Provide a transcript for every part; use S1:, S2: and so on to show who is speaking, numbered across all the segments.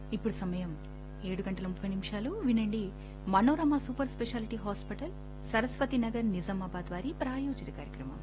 S1: ఇప్పుడు సమయం ఏడు గంటల ముప్పై నిమిషాలు వినండి Manorama super speciality hospital Saraswathi Nagar Nizamabad వారి ప్రాయోజిత కార్యక్రమం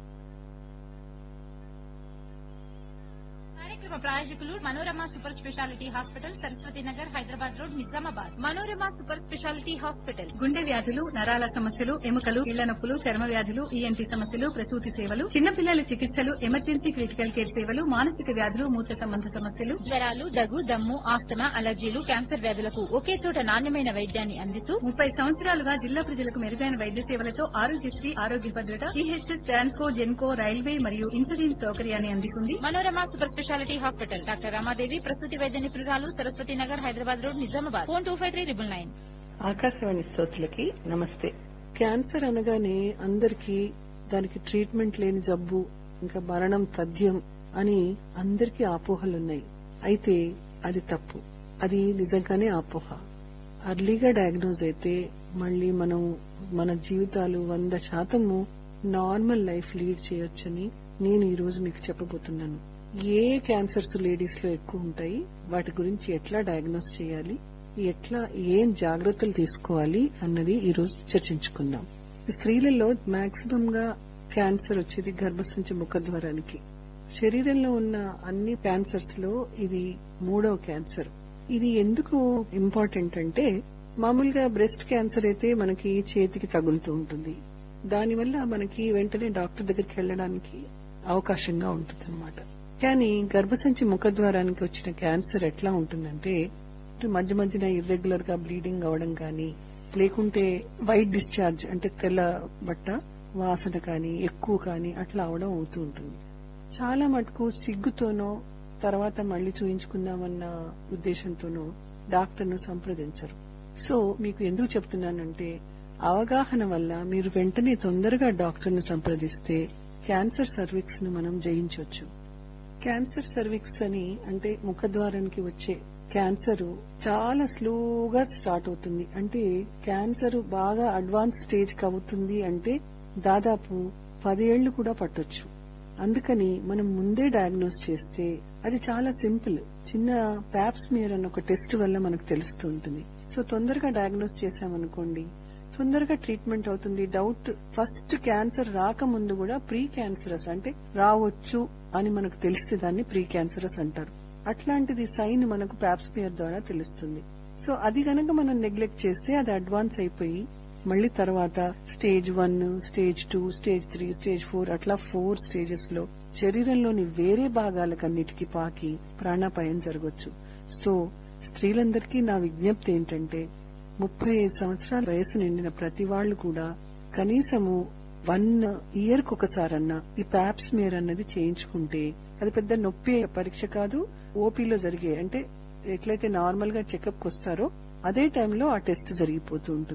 S2: కార్యక్రమ ప్రాయోజకులు Manorama super speciality hospital Saraswathi Nagar Hyderabad road Nizamabad Manorama super speciality hospital
S3: గుండె వ్యాధులు నరాల సమస్యలు ఎముకలు ఇళ్ల నొప్పులు చర్మ వ్యాధులు ఈఎన్టీ సమస్యలు ప్రసూతి సేవలు చిన్నపిల్లల చికిత్సలు ఎమర్జెన్సీ క్రిటికల్ కేర్ సేవలు మానసిక వ్యాధులు మూత్ర సంబంధ సమస్యలు
S2: జ్వరాలు దగ్గు దమ్ము ఆస్తమా అలర్జీలు క్యాన్సర్ వ్యాధులకు ఒకే చోట నాణ్యమైన వైద్యాన్ని అందిస్తూ
S3: ముప్పై సంవత్సరాలుగా జిల్లా ప్రజలకు మెరుగైన వైద్య సేవలతో ఆరోగ్యశ్రీ ఆరోగ్య భద్రత ఈహెచ్ఎస్ ట్రాన్స్కో జెన్కో రైల్వే మరియు ఇన్సూరెన్స్ సౌకర్యాన్ని అందిస్తుంది
S2: Manorama super speciality hospital doctor Ramadevi ప్రసూతి వైద్య నిపుణురాలు Saraswathi Nagar Hyderabad road Nizamabad phone two five three triple nine
S4: Akashvani శ్రోతలకి నమస్తే
S5: క్యాన్సర్ అనగానే అందరికీ దానికి ట్రీట్మెంట్ లేని జబ్బు ఇంకా మరణం తథ్యం అని అందరికీ అపోహలున్నాయి అయితే అది తప్పు అది నిజంగానే అపోహ అర్లీగా డయాగ్నోజ్ అయితే మళ్ళీ మనం మన జీవితాలు వంద శాతము నార్మల్ లైఫ్ లీడ్ చేయొచ్చని నేను ఈ రోజు మీకు చెప్పబోతున్నాను ఏ క్యాన్సర్స్ లేడీస్ లో ఎక్కువ ఉంటాయి వాటి గురించి ఎట్లా డయాగ్నోస్ చేయాలి ఎట్లా ఏం జాగ్రత్తలు తీసుకోవాలి అన్నది ఈ రోజు చర్చించుకుందాం స్త్రీలలో మాక్సిమం గా క్యాన్సర్ వచ్చేది గర్భసంచి ముఖద్వారానికి శరీరంలో ఉన్న అన్ని క్యాన్సర్స్ లో ఇది మూడవ క్యాన్సర్ ఇది ఎందుకు ఇంపార్టెంట్ అంటే మామూలుగా బ్రెస్ట్ క్యాన్సర్ అయితే మనకి చేతికి తగులుతూ ఉంటుంది దానివల్ల మనకి వెంటనే డాక్టర్ దగ్గరికి వెళ్ళడానికి అవకాశంగా ఉంటుంది కానీ గర్భసంచి ముఖద్వారానికి వచ్చిన క్యాన్సర్ ఎట్లా ఉంటుందంటే మధ్య మధ్యన ఇర్రెగ్యులర్ గా బ్లీడింగ్ అవడం గాని లేకుంటే వైట్ డిశ్చార్జ్ అంటే తెల్ల బట్ట వాసన కానీ ఎక్కువ కానీ అట్లా అవడం అవుతూ ఉంటుంది చాలా మటుకు సిగ్గుతోనో తర్వాత మళ్లీ చూయించుకుందామన్న ఉద్దేశంతోనో డాక్టర్ ను సంప్రదించరు సో మీకు ఎందుకు చెప్తున్నానంటే అవగాహన వల్ల మీరు వెంటనే తొందరగా డాక్టర్ ను సంప్రదిస్తే క్యాన్సర్ సర్వీక్స్ ను మనం జయించవచ్చు క్యాన్సర్ సర్వీక్స్ అని అంటే ముఖద్వారానికి వచ్చే క్యాన్సర్ చాలా స్లోగా స్టార్ట్ అవుతుంది అంటే క్యాన్సర్ బాగా అడ్వాన్స్ స్టేజ్ కి అవుతుంది అంటే దాదాపు పదేళ్లు కూడా పట్టొచ్చు అందుకని మనం ముందే డయాగ్నోస్ చేస్తే అది చాలా సింపుల్ చిన్న ప్యాప్స్మియర్ అన్న ఒక టెస్ట్ వల్ల మనకు తెలుస్తూ ఉంటుంది సో తొందరగా డయాగ్నోస్ చేశామనుకోండి తొందరగా ట్రీట్మెంట్ అవుతుంది డౌట్ ఫస్ట్ క్యాన్సర్ రాకముందు కూడా ప్రీ క్యాన్సరస్ అంటే రావచ్చు అని మనకు తెలిస్తే దాన్ని ప్రీ క్యాన్సరస్ అంటారు అట్లాంటిది సైన్ మనకు ప్యాప్స్మియర్ ద్వారా తెలుస్తుంది సో అది గనక మనం నెగ్లెక్ట్ చేస్తే అది అడ్వాన్స్ అయిపోయి మళ్ళీ తర్వాత stage one stage two stage three stage four అట్లా ఫోర్ స్టేజెస్ లో శరీరంలోని వేరే భాగాలకన్నిటికీ పాకి ప్రాణాపాయం జరగచ్చు సో స్త్రీలందరికీ నా విజ్ఞప్తి ఏంటంటే ముప్పై ఐదు సంవత్సరాల వయసు నిండిన ప్రతి వాళ్ళు కూడా కనీసము వన్ ఇయర్ కు ఒకసారన్నా ఈ ప్యాప్స్ మేర్ అన్నది చేయించుకుంటే అది పెద్ద నొప్పి పరీక్ష కాదు ఓపీలో జరిగే అంటే ఎట్లయితే నార్మల్ గా చెకప్ వస్తారో అదే టైంలో ఆ టెస్ట్ జరిగిపోతూ ఉంటుంది